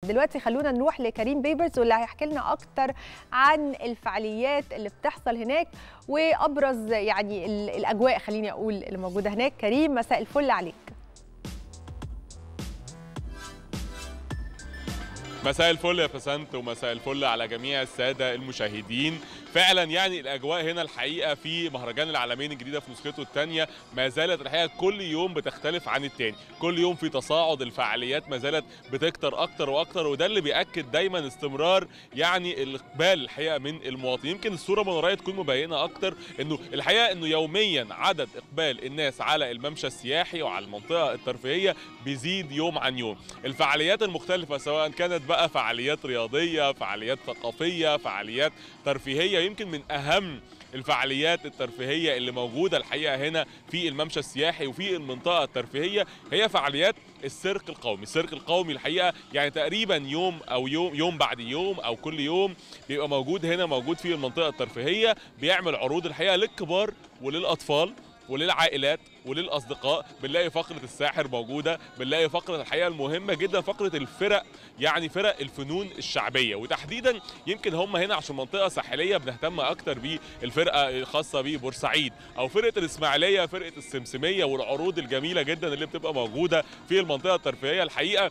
دلوقتي خلونا نروح لكريم بيبرز واللي هيحكي لنا اكتر عن الفعاليات اللي بتحصل هناك وابرز يعني ال- الاجواء خليني اقول اللي موجوده هناك كريم مساء الفل عليك مساء الفل يا بسنت ومساء الفل على جميع الساده المشاهدين فعلا يعني الاجواء هنا الحقيقه في مهرجان العالمين الجديده في نسخته الثانيه ما زالت الحقيقه كل يوم بتختلف عن الثاني كل يوم في تصاعد الفعاليات ما زالت بتكتر اكتر واكتر وده اللي بياكد دايما استمرار يعني الاقبال الحقيقه من المواطنين يمكن الصوره من ورايا تكون مبينه اكتر انه الحقيقه انه يوميا عدد اقبال الناس على الممشى السياحي وعلى المنطقه الترفيهيه بيزيد يوم عن يوم الفعاليات المختلفه سواء كانت بقى فعاليات رياضيه فعاليات ثقافيه فعاليات ترفيهيه يمكن من اهم الفعاليات الترفيهيه اللي موجوده الحقيقه هنا في الممشى السياحي وفي المنطقه الترفيهيه هي فعاليات السيرك القومي، السيرك القومي الحقيقه يعني تقريبا يوم او يوم يوم بعد يوم او كل يوم بيبقى موجود هنا موجود في المنطقه الترفيهيه بيعمل عروض الحقيقه للكبار وللاطفال وللعائلات وللاصدقاء بنلاقي فقره الساحر موجوده بنلاقي فقره الحقيقه المهمه جدا فقره الفرق يعني فرق الفنون الشعبيه وتحديدا يمكن هم هنا عشان منطقه ساحليه بنهتم اكتر بالفرقه الخاصه ببورسعيد او فرقه الاسماعيليه فرقه السمسميه والعروض الجميله جدا اللي بتبقى موجوده في المنطقه الترفيهيه الحقيقه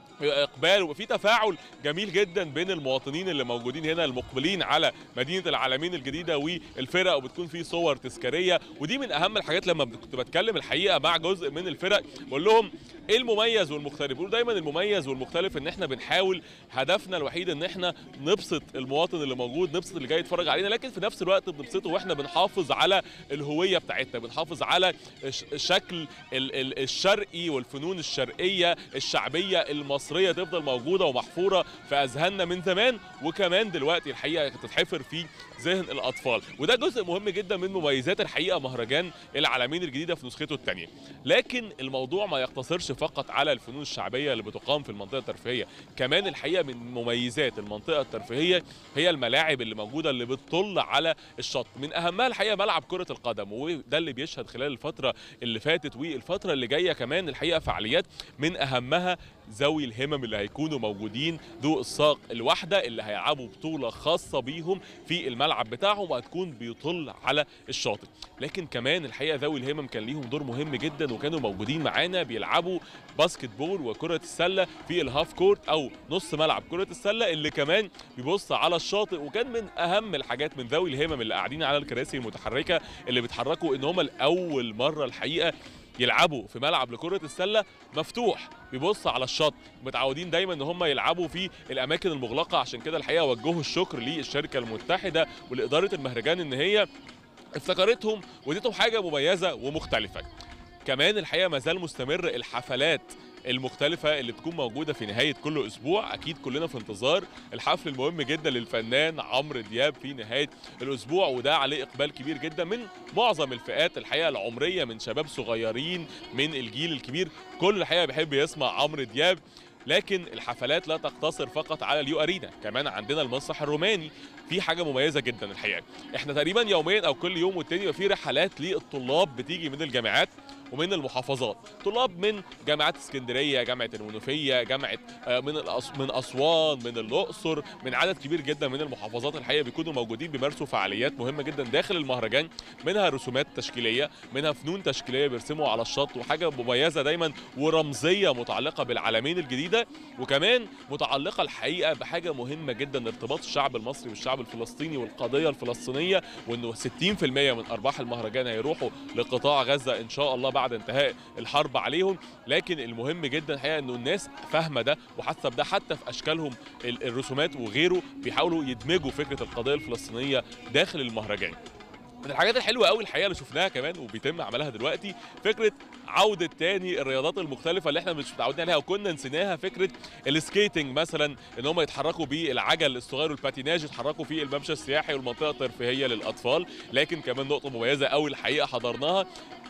اقبال وفي تفاعل جميل جدا بين المواطنين اللي موجودين هنا المقبلين على مدينه العالمين الجديده والفرق وبتكون في صور تذكاريه ودي من اهم الحاجات لما كنت بتكلم الحقيقه مع جزء من الفرق بقول لهم ايه المميز والمختلف بيقولوا دايما المميز والمختلف ان احنا بنحاول هدفنا الوحيد ان احنا نبسط المواطن اللي موجود نبسط اللي جاي يتفرج علينا لكن في نفس الوقت بنبسطه واحنا بنحافظ على الهويه بتاعتنا بنحافظ على الش- الشكل ال- ال- الشرقي والفنون الشرقيه الشعبيه المصريه تفضل موجوده ومحفوره في اذهاننا من زمان وكمان دلوقتي الحقيقه تتحفر في ذهن الاطفال وده جزء مهم جدا من مميزات الحقيقه مهرجان العالمين الجديده في نسخته الثانيه لكن الموضوع ما يقتصرش فقط على الفنون الشعبيه اللي بتقام في المنطقه الترفيهيه كمان الحقيقه من مميزات المنطقه الترفيهيه هي الملاعب اللي موجوده اللي بتطل على الشط من اهمها الحقيقه ملعب كره القدم وده اللي بيشهد خلال الفتره اللي فاتت والفتره اللي جايه كمان الحقيقه فعاليات من اهمها ذوي الهمم اللي هيكونوا موجودين ذو الساق الواحده اللي هيلعبوا بطوله خاصه بيهم في الملعب بتاعهم وهتكون بيطل على الشاطئ لكن كمان الحقيقه ذوي الهمم كان ليهم دور مهم جدا وكانوا موجودين معانا بيلعبوا باسكت بول وكره السله في الهاف كورت او نص ملعب كره السله اللي كمان بيبص على الشاطئ وكان من اهم الحاجات من ذوي الهمم اللي قاعدين على الكراسي المتحركه اللي بيتحركوا ان هم لاول مره الحقيقه يلعبوا في ملعب لكرة السلة مفتوح بيبص على الشط متعودين دايما ان هم يلعبوا في الاماكن المغلقة عشان كده الحقيقة وجهوا الشكر للشركة المتحدة ولإدارة المهرجان ان هي افتكرتهم واديتهم حاجة مميزة ومختلفة كمان الحقيقة ما زال مستمر الحفلات المختلفة اللي بتكون موجودة في نهاية كل أسبوع أكيد كلنا في انتظار الحفل المهم جدا للفنان عمرو دياب في نهاية الأسبوع وده عليه إقبال كبير جدا من معظم الفئات الحقيقة العمرية من شباب صغيرين من الجيل الكبير كل الحقيقة بيحب يسمع عمرو دياب لكن الحفلات لا تقتصر فقط على اليو ارينا كمان عندنا المسرح الروماني في حاجه مميزه جدا الحقيقه احنا تقريبا يوميا او كل يوم والتاني يبقى في رحلات للطلاب بتيجي من الجامعات ومن المحافظات طلاب من جامعات اسكندريه جامعه المنوفيه جامعه آه، من الأس... من اسوان من الاقصر من عدد كبير جدا من المحافظات الحقيقه بيكونوا موجودين بيمارسوا فعاليات مهمه جدا داخل المهرجان منها رسومات تشكيليه منها فنون تشكيليه بيرسموا على الشط وحاجه مميزه دايما ورمزيه متعلقه بالعالمين الجديده وكمان متعلقه الحقيقه بحاجه مهمه جدا ارتباط الشعب المصري والشعب الفلسطيني والقضيه الفلسطينيه وانه 60% من ارباح المهرجان هيروحوا لقطاع غزه ان شاء الله بعد انتهاء الحرب عليهم لكن المهم جدا الحقيقه انه الناس فاهمه ده وحاسه بده حتى في اشكالهم ال- الرسومات وغيره بيحاولوا يدمجوا فكره القضيه الفلسطينيه داخل المهرجان من الحاجات الحلوه قوي الحقيقه اللي شفناها كمان وبيتم عملها دلوقتي فكره عوده تاني الرياضات المختلفه اللي احنا مش متعودين عليها وكنا نسيناها فكره السكيتنج مثلا ان هم يتحركوا بالعجل الصغير والباتيناج يتحركوا في الممشى السياحي والمنطقه الترفيهيه للاطفال لكن كمان نقطه مميزه قوي الحقيقه حضرناها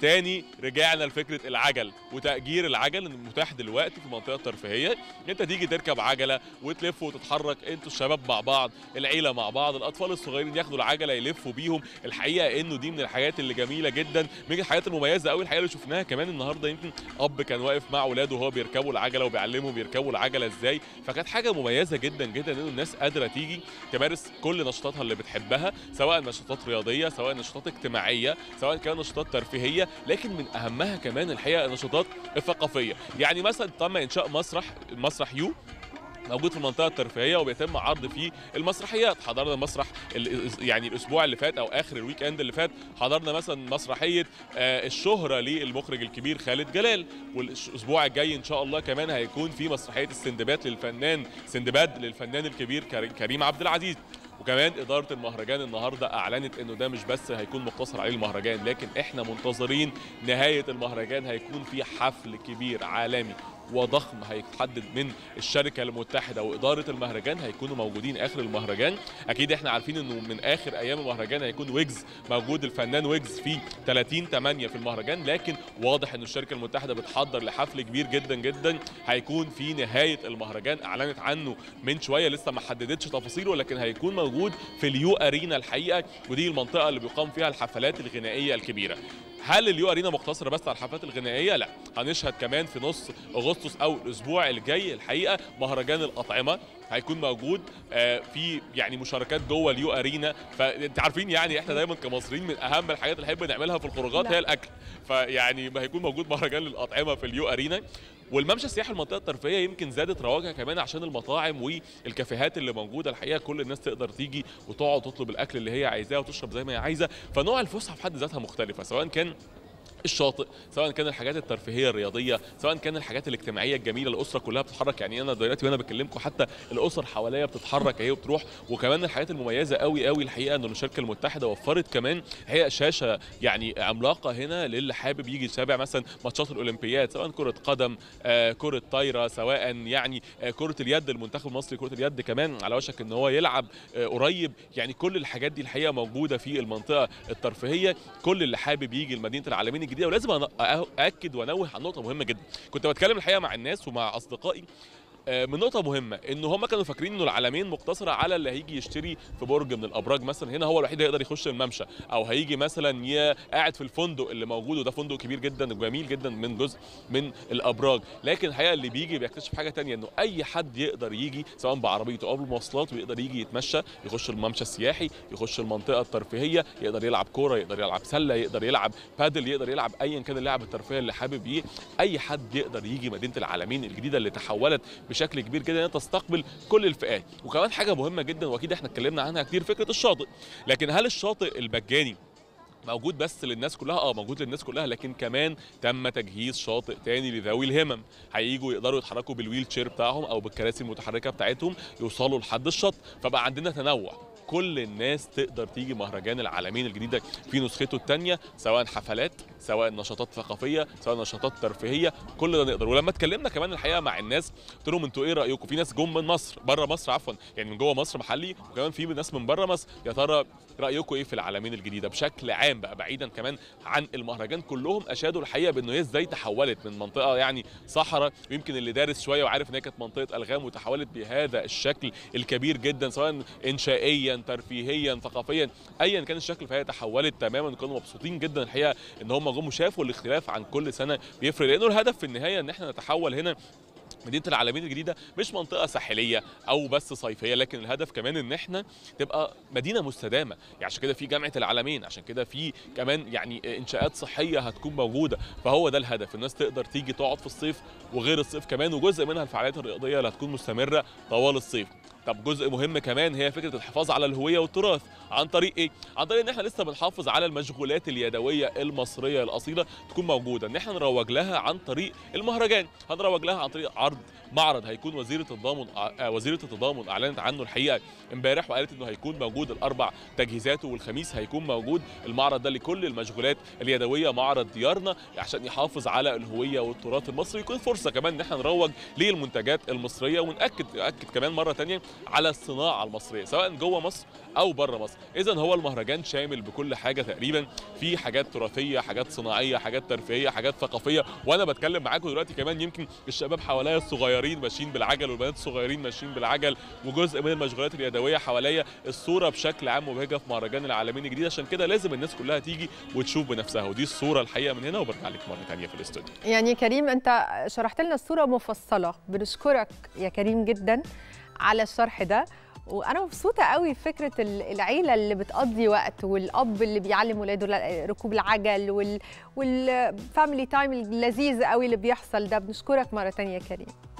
تاني رجعنا لفكره العجل وتاجير العجل المتاح دلوقتي في المنطقه الترفيهيه انت تيجي تركب عجله وتلف وتتحرك انتوا الشباب مع بعض العيله مع بعض الاطفال الصغيرين ياخدوا العجله يلفوا بيهم الحقيقه انه دي من الحاجات اللي جميله جدا من الحاجات المميزه قوي الحقيقه اللي شفناها كمان النهارده يمكن اب كان واقف مع اولاده وهو بيركبوا العجله وبيعلمهم يركبوا العجله ازاي فكانت حاجه مميزه جدا جدا ان الناس قادره تيجي تمارس كل نشاطاتها اللي بتحبها سواء نشاطات رياضيه سواء نشاطات اجتماعيه سواء كان نشاطات ترفيهيه لكن من اهمها كمان الحقيقه النشاطات الثقافيه يعني مثلا تم انشاء مسرح مسرح يو موجود في المنطقه الترفيهيه وبيتم عرض فيه المسرحيات حضرنا مسرح ال- يعني الاسبوع اللي فات او اخر الويك اند اللي فات حضرنا مثلا مسرحيه آه، الشهره للمخرج الكبير خالد جلال والاسبوع الجاي ان شاء الله كمان هيكون في مسرحيه السندباد للفنان سندباد للفنان الكبير كريم- كريم عبد العزيز وكمان إدارة المهرجان النهاردة أعلنت إنه ده مش بس هيكون مقتصر عليه المهرجان لكن إحنا منتظرين نهاية المهرجان هيكون في حفل كبير عالمي وضخم هيتحدد من الشركة المتحدة وإدارة المهرجان هيكونوا موجودين آخر المهرجان أكيد إحنا عارفين إنه من آخر أيام المهرجان هيكون ويجز موجود الفنان ويجز في 30 8 في المهرجان لكن واضح إن الشركة المتحدة بتحضر لحفل كبير جدا جدا هيكون في نهاية المهرجان أعلنت عنه من شوية لسه ما حددتش تفاصيله لكن هيكون موجود في اليو أرينا الحقيقة ودي المنطقة اللي بيقام فيها الحفلات الغنائية الكبيرة هل اليو ارينا مقتصره بس على الحفلات الغنائيه؟ لا، هنشهد كمان في نص اغسطس او الاسبوع الجاي الحقيقه مهرجان الاطعمه هيكون موجود آه، في يعني مشاركات جوه اليو ارينا فانت عارفين يعني احنا دايما كمصريين من اهم الحاجات اللي نحب نعملها في الخروجات لا. هي الاكل فيعني ما هيكون موجود مهرجان للاطعمه في اليو ارينا والممشى السياحي المنطقه الترفيهيه يمكن زادت رواجها كمان عشان المطاعم والكافيهات اللي موجوده الحقيقه كل الناس تقدر تيجي وتقعد تطلب الاكل اللي هي عايزاه وتشرب زي ما هي عايزه فنوع الفسحه في حد ذاتها مختلفه سواء كان الشاطئ سواء كان الحاجات الترفيهيه الرياضيه سواء كان الحاجات الاجتماعيه الجميله الاسره كلها بتتحرك يعني انا دلوقتي وانا بكلمكم حتى الاسر حواليا بتتحرك اهي وبتروح وكمان الحاجات المميزه قوي قوي الحقيقه ان الشركه المتحده وفرت كمان هي شاشه يعني عملاقه هنا للي حابب يجي يتابع مثلا ماتشات الاولمبياد سواء كره قدم آه كره طايره سواء يعني آه كره اليد المنتخب المصري كره اليد كمان على وشك ان هو يلعب آه قريب يعني كل الحاجات دي الحقيقه موجوده في المنطقه الترفيهيه كل اللي حابب يجي لمدينه العالمين الجديده ولازم أنا- ااكد وانوه عن نقطه مهمه جدا كنت بتكلم الحقيقه مع الناس ومع اصدقائي آه، من نقطة مهمة ان هم كانوا فاكرين انه العالمين مقتصرة على اللي هيجي يشتري في برج من الابراج مثلا هنا هو الوحيد اللي يقدر يخش الممشى او هيجي مثلا ي- قاعد في الفندق اللي موجود وده فندق كبير جدا وجميل جدا من جزء من الابراج لكن الحقيقة اللي بيجي بيكتشف حاجة تانية انه اي حد يقدر يجي سواء بعربيته او بالمواصلات ويقدر يجي يتمشى يخش الممشى السياحي يخش المنطقة الترفيهية يقدر يلعب كورة يقدر يلعب سلة يقدر يلعب بادل يقدر يلعب ايا كان اللعب الترفيهي اللي حابب يه اي حد يقدر يجي مدينة العالمين الجديدة اللي تحولت بشكل كبير جدا انها تستقبل كل الفئات وكمان حاجه مهمه جدا واكيد احنا اتكلمنا عنها كتير فكره الشاطئ لكن هل الشاطئ المجاني موجود بس للناس كلها اه موجود للناس كلها لكن كمان تم تجهيز شاطئ تاني لذوي الهمم هيجوا يقدروا يتحركوا بالويل تشير بتاعهم او بالكراسي المتحركه بتاعتهم يوصلوا لحد الشط فبقى عندنا تنوع كل الناس تقدر تيجي مهرجان العالمين الجديده في نسخته الثانيه سواء حفلات سواء نشاطات ثقافيه سواء نشاطات ترفيهيه كل ده نقدر ولما اتكلمنا كمان الحقيقه مع الناس قلت لهم انتوا ايه رايكم في ناس جم من مصر بره مصر عفوا يعني من جوه مصر محلي وكمان في ناس من بره مصر يا ترى رايكم ايه في العالمين الجديده بشكل عام بقى بعيدا كمان عن المهرجان كلهم اشادوا الحقيقه بانه هي ازاي تحولت من منطقه يعني صحراء ويمكن اللي دارس شويه وعارف ان هي كانت منطقه الغام وتحولت بهذا الشكل الكبير جدا سواء انشائيا ترفيهيا ثقافيا ايا كان الشكل فهي تحولت تماما كانوا مبسوطين جدا الحقيقه ان هم جم وشافوا الاختلاف عن كل سنه بيفرق لانه الهدف في النهايه ان احنا نتحول هنا مدينه العالمين الجديده مش منطقه ساحليه او بس صيفيه لكن الهدف كمان ان احنا تبقى مدينه مستدامه يعني عشان كده في جامعه العالمين عشان كده في كمان يعني انشاءات صحيه هتكون موجوده فهو ده الهدف الناس تقدر تيجي تقعد في الصيف وغير الصيف كمان وجزء منها الفعاليات الرياضيه اللي هتكون مستمره طوال الصيف طب جزء مهم كمان هي فكره الحفاظ على الهويه والتراث عن طريق ايه عن طريق ان احنا لسه بنحافظ على المشغولات اليدويه المصريه الاصيله تكون موجوده ان احنا نروج لها عن طريق المهرجان هنروج لها عن طريق عرض معرض هيكون وزيره التضامن آه، وزيره التضامن اعلنت عنه الحقيقه امبارح وقالت انه هيكون موجود الاربع تجهيزاته والخميس هيكون موجود المعرض ده لكل المشغولات اليدويه معرض ديارنا عشان يحافظ على الهويه والتراث المصري يكون فرصه كمان ان احنا نروج للمنتجات المصريه وناكد اكد كمان مره تانية على الصناعه المصريه سواء جوه مصر او بره مصر اذا هو المهرجان شامل بكل حاجه تقريبا في حاجات تراثيه حاجات صناعيه حاجات ترفيهيه حاجات ثقافيه وانا بتكلم معاكم دلوقتي كمان يمكن الشباب حواليا الصغيرين ماشيين بالعجل والبنات الصغيرين ماشيين بالعجل وجزء من المشغولات اليدويه حواليا الصوره بشكل عام مبهجه في مهرجان العالمين الجديد عشان كده لازم الناس كلها تيجي وتشوف بنفسها ودي الصوره الحقيقه من هنا وبرجع لك مره ثانيه في الاستوديو يعني كريم انت شرحت لنا الصوره مفصله بنشكرك يا كريم جدا على الشرح ده وانا مبسوطه قوي بفكره العيله اللي بتقضي وقت والاب اللي بيعلم ولاده ركوب العجل وال والفاميلي تايم اللذيذ قوي اللي بيحصل ده بنشكرك مره ثانيه يا كريم